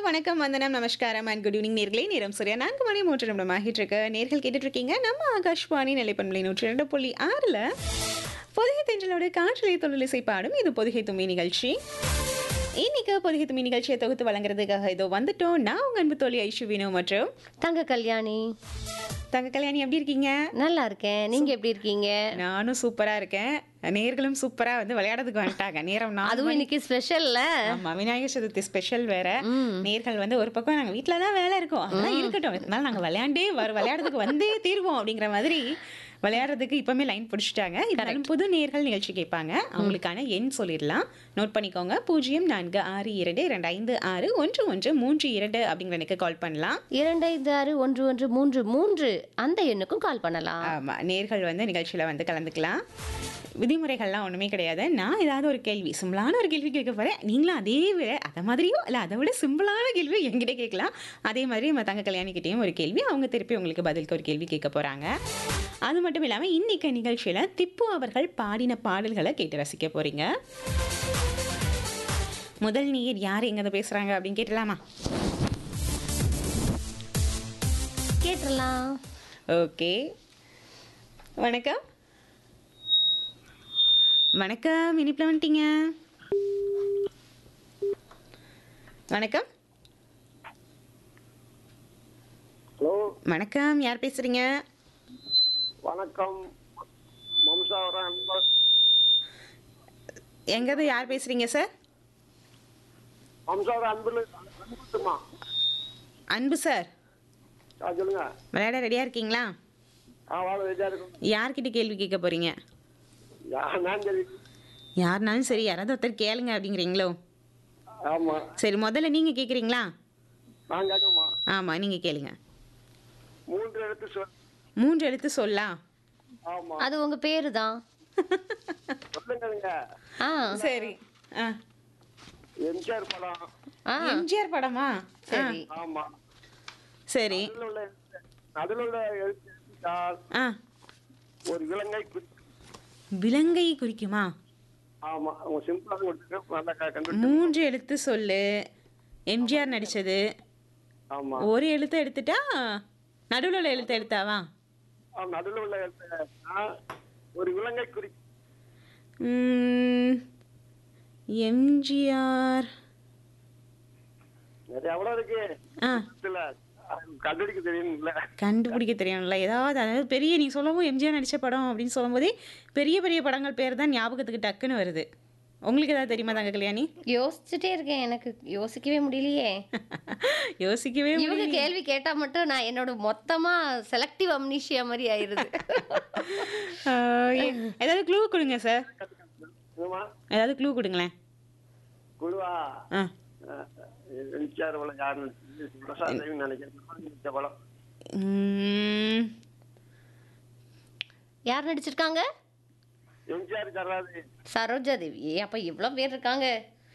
வணக்கம் வந்தனம் நமஸ்காரம் அண்ட் குட் ஈவினிங் நேர்களே நேரம் சரியா நான்கு மணி மூன்று நிமிடம் ஆகிட்டு இருக்கு நேர்கள் கேட்டுட்டு இருக்கீங்க நம்ம ஆகாஷ்வாணி நிலைப்பண்பலை நூற்றி ரெண்டு புள்ளி ஆறில் பொதுகை தென்றலோட காற்றலை தொழிலிசை பாடும் இது பொதுகை தும்மி நிகழ்ச்சி இன்னைக்கு பொதுகை தும்மி நிகழ்ச்சியை தொகுத்து வழங்குறதுக்காக இதோ வந்துட்டோம் நான் உங்க அன்பு தோழி ஐஷு வினோ மற்றும் தங்க கல்யாணி தங்க கல்யாணி எப்படி இருக்கீங்க நல்லா இருக்கேன் நீங்க எப்படி இருக்கீங்க நானும் சூப்பரா இருக்கேன் நேர்களும் சூப்பரா வந்து விளையாடுறதுக்கு வந்துட்டாங்க நேரம் நான் அதுவும் இன்னைக்கு ஸ்பெஷல்ல ஆமா விநாயகர் சதுர்த்தி ஸ்பெஷல் வேற நேர்கள் வந்து ஒரு பக்கம் நாங்க வீட்ல தான் வேலை இருக்கோம் அதெல்லாம் இருக்கட்டும் இருந்தாலும் நாங்க விளையாண்டே வர விளையாடுறதுக்கு வந்தே தீர்வோம் அப்படிங்கிற மாதிரி விளையாடுறதுக்கு இப்பவுமே லைன் பிடிச்சிட்டாங்க இருந்தாலும் புது நேர்கள் நிகழ்ச்சி கேட்பாங்க அவங்களுக்கான எண் சொல்லிடலாம் நோட் பண்ணிக்கோங்க பூஜ்ஜியம் நான்கு ஆறு இரண்டு இரண்டு ஐந்து ஆறு ஒன்று ஒன்று மூன்று இரண்டு அப்படிங்கிற எனக்கு கால் பண்ணலாம் இரண்டு ஐந்து ஆறு ஒன்று ஒன்று மூன்று மூன்று அந்த எண்ணுக்கும் கால் பண்ணலாம் ஆமா நேர்கள் வந்து நிகழ்ச்சியில வந்து கலந்துக்கலாம் விதிமுறைகள்லாம் ஒன்றுமே கிடையாது நான் ஏதாவது ஒரு கேள்வி சிம்பிளான ஒரு கேள்வி கேட்க போகிறேன் நீங்களும் அதே விட அதை மாதிரியோ இல்லை அதை விட சிம்பிளான கேள்வி என்கிட்ட கேட்கலாம் அதே மாதிரி நம்ம தங்க கல்யாணிக்கிட்டேயும் ஒரு கேள்வி அவங்க திருப்பி உங்களுக்கு பதிலுக்கு ஒரு கேள்வி கேட்க போகிறாங்க அது மட்டும் இல்லாமல் இன்னைக்கு நிகழ்ச்சியில் திப்பு அவர்கள் பாடின பாடல்களை கேட்டு ரசிக்க போகிறீங்க முதல் நீர் யார் எங்கே பேசுகிறாங்க அப்படின்னு கேட்டலாமா கேட்டுடலாம் ஓகே வணக்கம் வணக்கம் இனிப்பில் வந்துட்டீங்க வணக்கம் ஹலோ வணக்கம் யார் பேசுறீங்க வணக்கம் வம்சாவரம் அன்பர் எங்கேருந்து யார் பேசுறீங்க சார் வம்சாவரம் அன்புல அன்புமா அன்பு சார் ஆ சொல்லுங்க விளையாட ரெடியாக இருக்கீங்களா ஆ வாழ ரெடியாக இருக்கும் யார்கிட்ட கேள்வி கேட்க போறீங்க யா- நான் சரி யாருனாலும் சரி யாராவது ஒருத்தர் கேளுங்க அப்படிங்கிறீங்களோ ஆமாம் சரி முதல்ல நீங்கள் கேட்குறீங்களா நான் கேட்கமா ஆமாம் நீங்கள் கேளுங்க மூன்று எழுத்து சொல் மூன்று எழுத்து சொல்லலாம் ஆமாம் அது உங்க பேரு தான் சொல்லுங்க ஆ சரி ஆ எம்ஜிஆர் படம் ஆ எம்ஜிஆர் படமா சரி ஆமாம் சரி அதில் உள்ள எழுத்து அதில் உள்ள எழுத்து எழுத்தால் ஆ ஒரு இலங்கை குறி விலங்கை குறிக்குமா ஆமாம் அவங்க சிம்பிளாக கொடுத்துருக்க நல்லா க- கண்டுபிடி மூன்று எழுத்து சொல்லு எம்ஜிஆர் நடிச்சது ஆமாம் ஒரு எழுத்து எடுத்துட்டா நடுவில் உள்ள எழுத்து எடுத்தாவா நடுவில் உள்ள எழுத்து ஆ, ஒரு இலங்கை குறி ம், எம்ஜிஆர் அது எவ்வளோ இருக்கு ஆ இதுல கண்டுபிடிக்க தெரியும்ல கண்டுபிடிக்க தெரியும்ல ஏதாவது அதாவது பெரிய நீ சொல்லவும் எம்ஜிஆர் நடித்த படம் அப்படின்னு சொல்லும்போதே பெரிய பெரிய படங்கள் பேர் தான் ஞாபகத்துக்கு டக்குன்னு வருது உங்களுக்கு ஏதாவது தெரியுமா தாங்க கல்யாணி யோசிச்சுட்டே இருக்கேன் எனக்கு யோசிக்கவே முடியலையே யோசிக்கவே இவங்க கேள்வி கேட்டா மட்டும் நான் என்னோட மொத்தமா செலக்டிவ் அம்னீஷியா மாதிரி ஆயிருது ஆ, எ- ஏதாவது க்ளூ கொடுங்க சார் என்னம்மா ஏதாவது க்ளூ கொடுங்களேன் குழுவா ஆ எம்ஜிஆர் படம் யாருன்னு பிரசாத் தேவி நினைக்கிறேன் இந்த படம் ம், யார் நடிச்சிருக்காங்க எம்ஜிஆர் கராது சரோஜா தேவி ஏ அப்ப இவ்வளவு பேர் இருக்காங்க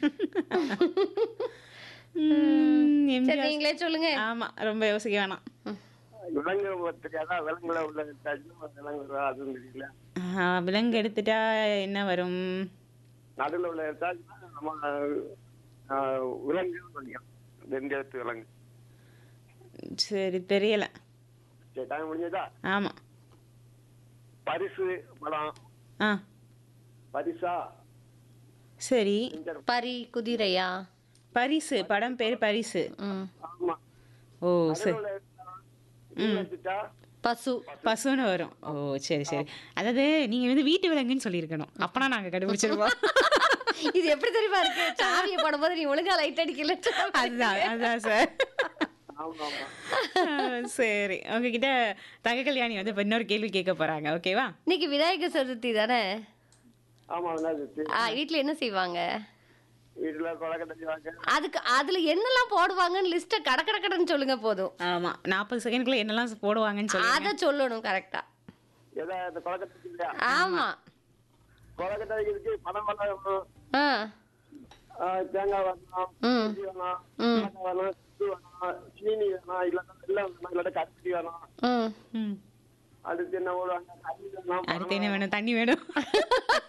ம், சரி எம்ஜிஆர் நீங்களே சொல்லுங்க ஆமா ரொம்ப யோசிக்க வேணாம் விலங்கு தெரியாதா விலங்குல உள்ள எழுத்தாச்சும் விலங்கு வருவா, அதுவும் தெரியல ஆ, விலங்கு எடுத்துட்டா என்ன வரும் நடுவில் உள்ள எழுத்தாச்சும் நம்ம ஆ, விலங்கு சொல்லிக்கலாம் ரெண்டு எழுத்து விலங்கு சரி தெரியல சரி டைம் முடிஞ்சதா ஆமா பரிசு படம் ஆ பரிசா சரி எம்ஜிஆர் பரி குதிரையா பரிசு படம் பேர் பரிசு ம் ஆமா ஓ சரி நடுவுல எழுத்தா, இதுல எழுத்துட்டா பசு பசுன்னு வரும் ஓ சரி சரி அதாவது நீங்க வந்து வீட்டு விலங்குன்னு சொல்லியிருக்கணும் அப்பனா நாங்க கண்டுபிடிச்சிருவோம் இது எப்படி தெரியுமா இருக்கு சாவியை போடும்போது நீ ஒழுங்கா லைட் அடிக்கல அதுதான் அதுதான் சார் ஆமா ஆமா ஆ, சரி உங்ககிட்ட தங்க கல்யாணி வந்து இப்ப இன்னொரு கேள்வி கேட்க போறாங்க ஓகேவா இன்னைக்கு விநாயகர் சதுர்த்தி தானே ஆமா விநாயகர் ஆ, வீட்ல என்ன செய்வாங்க வீட்டுல கொலக்கட்டை செய்வாங்க அதுக்கு அதுல என்னெல்லாம் போடுவாங்கன்னு லிஸ்ட்டை கட கட கடன்னு சொல்லுங்க போதும் ஆமா நாற்பது செகண்ட்குள்ள என்னெல்லாம் போடுவாங்கன்னு சொல்லி அத சொல்லணும் கரெக்டா ஏதா இந்த கொலக்கட்டை இல்லையா ஆமா கொலக்கட்டை வைக்கிறதுக்கு பணம் வேணும் ஆ ஆ, தேங்காய் வேணும் ம் இஞ்சி வேணும் ம். மிளகாய் வேணும் உப்பு வேணும் சீனி வேணும் இல்லைன்னா வெள்ளம் வேணும் இல்லாட்ட கருப்பட்டி வேணும் ம் ம் அடுத்து என்ன போடுவாங்க தண்ணி வேணும் அடுத்து என்ன வேணும் தண்ணி வேணும்